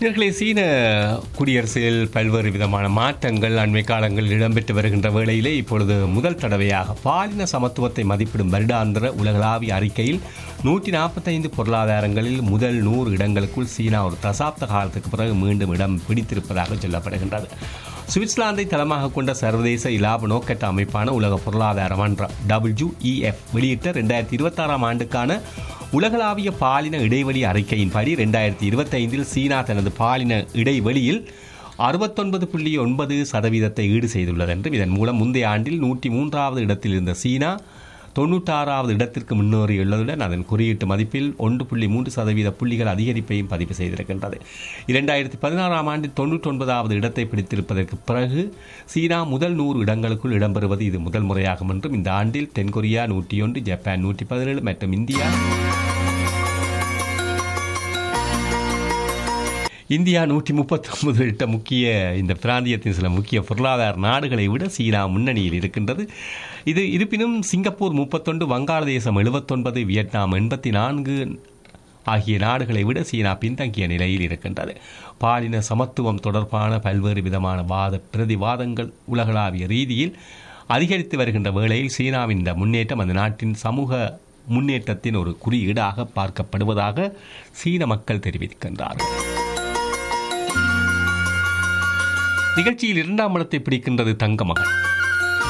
நேர்களே சீன குடியரசில் பல்வேறு விதமான மாற்றங்கள் அண்மை காலங்களில் இடம்பெற்று வருகின்ற வேளையிலே இப்பொழுது முதல் தடவையாக பாலின சமத்துவத்தை மதிப்பிடும் வருடாந்திர உலகளாவிய அறிக்கையில் நூற்றி நாற்பத்தைந்து பொருளாதாரங்களில் முதல் நூறு இடங்களுக்குள் சீனா ஒரு தசாப்த காலத்துக்கு பிறகு மீண்டும் இடம் பிடித்திருப்பதாக சொல்லப்படுகின்றது சுவிட்சர்லாந்தை தளமாக கொண்ட சர்வதேச இலாப நோக்கற்ற அமைப்பான உலக பொருளாதார மன்றம் டபிள்யூஇஎஃப் வெளியிட்ட ரெண்டாயிரத்தி இருபத்தாறாம் ஆண்டுக்கான உலகளாவிய பாலின இடைவெளி அறிக்கையின்படி ரெண்டாயிரத்தி இருபத்தைந்தில் சீனா தனது பாலின இடைவெளியில் அறுபத்தொன்பது புள்ளி ஒன்பது சதவீதத்தை ஈடு செய்துள்ளது என்றும் இதன் மூலம் முந்தைய ஆண்டில் நூற்றி மூன்றாவது இடத்தில் இருந்த சீனா தொண்ணூற்றாறாவது இடத்திற்கு முன்னேறியுள்ளதுடன் அதன் குறியீட்டு மதிப்பில் ஒன்று புள்ளி மூன்று சதவீத புள்ளிகள் அதிகரிப்பையும் பதிவு செய்திருக்கின்றது இரண்டாயிரத்தி பதினாறாம் ஆண்டில் தொண்ணூற்றி ஒன்பதாவது இடத்தை பிடித்திருப்பதற்கு பிறகு சீனா முதல் நூறு இடங்களுக்குள் இடம்பெறுவது இது முதல் முறையாகும் என்றும் இந்த ஆண்டில் தென்கொரியா நூற்றி ஒன்று ஜப்பான் நூற்றி பதினேழு மற்றும் இந்தியா இந்தியா நூற்றி முப்பத்தொன்பது உள்ளிட்ட முக்கிய இந்த பிராந்தியத்தின் சில முக்கிய பொருளாதார நாடுகளை விட சீனா முன்னணியில் இருக்கின்றது இது இருப்பினும் சிங்கப்பூர் முப்பத்தொன்று வங்காளதேசம் எழுபத்தொன்பது வியட்நாம் எண்பத்தி நான்கு ஆகிய நாடுகளை விட சீனா பின்தங்கிய நிலையில் இருக்கின்றது பாலின சமத்துவம் தொடர்பான பல்வேறு விதமான வாத பிரதிவாதங்கள் உலகளாவிய ரீதியில் அதிகரித்து வருகின்ற வேளையில் சீனாவின் இந்த முன்னேற்றம் அந்த நாட்டின் சமூக முன்னேற்றத்தின் ஒரு குறியீடாக பார்க்கப்படுவதாக சீன மக்கள் தெரிவிக்கின்றார்கள் நிகழ்ச்சியில் இரண்டாம் இடத்தை பிடிக்கின்றது தங்க மகன்